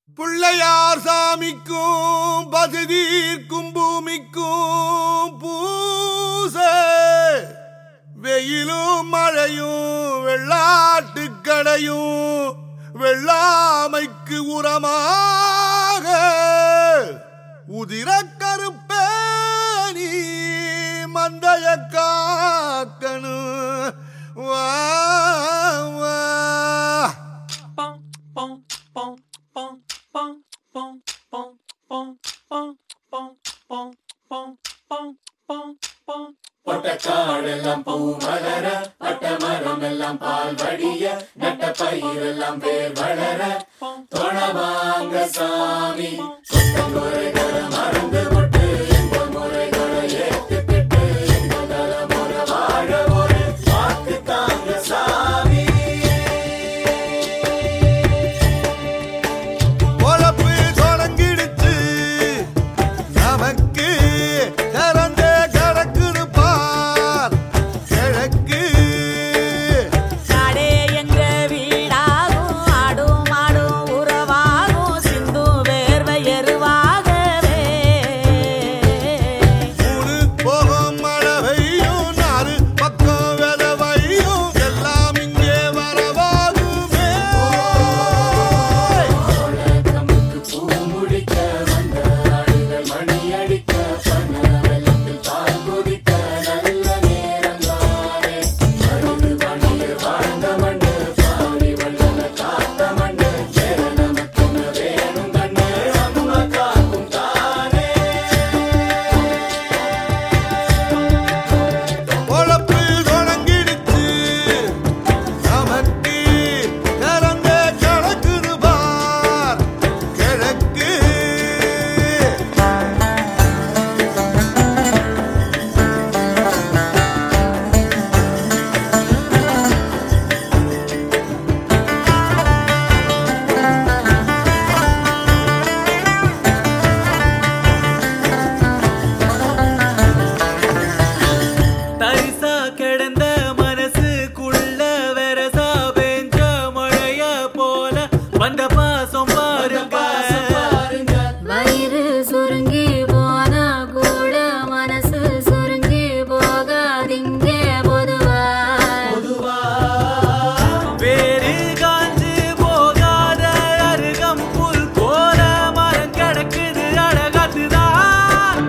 பிள்ளையார் சாமிக்கும் பசுதீர்க்கும் பூமிக்கும் பூச வெயிலும் மழையும் வெள்ளாட்டு கடையும் வெள்ளாமைக்கு உரமாக உதிர கருப்பேனி மந்தைய காக்கணும் வா வா pom pom pom pom pom pom pom pom pom pom pom pom pom pom பொட்டக்காடெல்லாம் பூ மலர பட்ட மரம் எல்லாம் பால் வடிய நட்ட பயிரெல்லாம் வேர் வளர தொணவாங்க சாமி குறைகளை மறந்து விட்டு எந்த முறைகளை ஏத்துக்கிட்டு எந்த தலைமுறை வாழ ஒரு வாக்கு தாங்க சாமி பொழப்பு தொடங்கிடுச்சு நமக்கு திறந்தே கிடக்குது பார் கிழக்கு நாடே எங்க வீடாகும் ஆடும் மாடும் உறவாகும் சிந்து வேர்வை எருவாகவே மூணு போகும் மழை பெய்யும் நாலு பக்கம் விதவையும் எல்லாம் இங்கே வரவாகுமே நமக்கு பூ முடிக்க வந்த ஆடுகள் மணி அடிக்க பண்ண வெள்ளத்தில் பால் குடிக்க நல்ல நேரம் தானே அருகு பணியில் வாழ்ந்த மண்ணு பாவி வள்ளல காத்த மண்ணு வேற நமக்கு வேணும் கண்ணு நம்ம காக்கும் தானே பொழப்பு தொடங்கிடுச்சு நமக்கு திறந்தே கிடக்குது பார் கிழக்கு தரிசா கிடந்த மனசுக்குள்ள வெரசா பெஞ்ச மழைய போல வந்த பாசம் பாருங்க பாருங்க வயிறு சுருங்கி போனா கூட மனசு சுருங்கி போகாதீங்க பொதுவா பொதுவா வேறு காஞ்சு போகாத அருகம் புல் போல மரம் கிடக்குது அழகாத்துதான்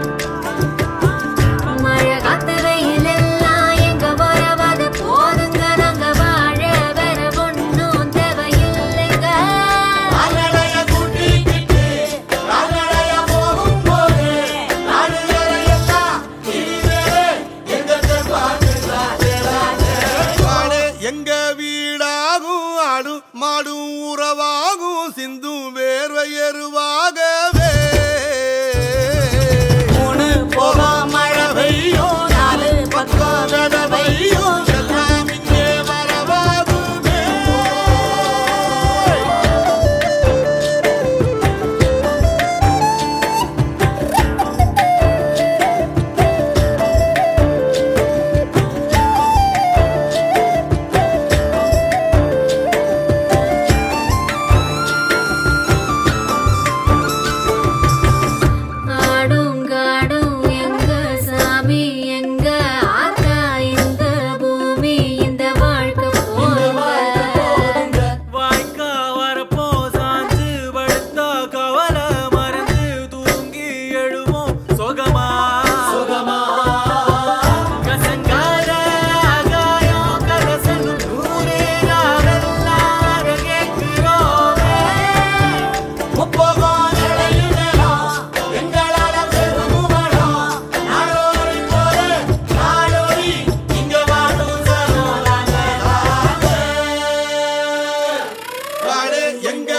மழை காத்து வெயில் எல்லாம் எங்க வரவது போதுங்க நாங்க வாழ வேற ஒண்ணும் தேவையில்லைங்க கால்நடைய கூட்டிக்கிட்டு கால்நடைய போகும்போது நாடுகளையெல்லாம் இனிமே எங்க செல்வாக்கு வாடு எங்க வீடாகும் ஆடும் மாடும் உறவாகும் சிந்தும் வேர்வை எருவாகவே மூணு போகும் மழை பெய்யும் நாலு பக்கம் விதவையும் எல்லாம் இங்கே வரவாகுமே ஆடும் காடும் எங்க சாமி எங்க ஆத்தா இந்த பூமி இந்த வாழ்க்கை போங்க வாய்க்கா வரப்போ சாஞ்சு படுத்தா கவலை மறந்து தூங்கி எழுவோம் சொகமா சுகமா கசங்கார ஆகாயம் கலசலும் நூறே நாவெல்லாம் கேட்கிறோமே முப்போகம் நிலையுடலாம் எங்களால பெருகுமடம் நாடோடி போல நாடோடி இங்க வாழும் சனோலாங்க வாடு எங்க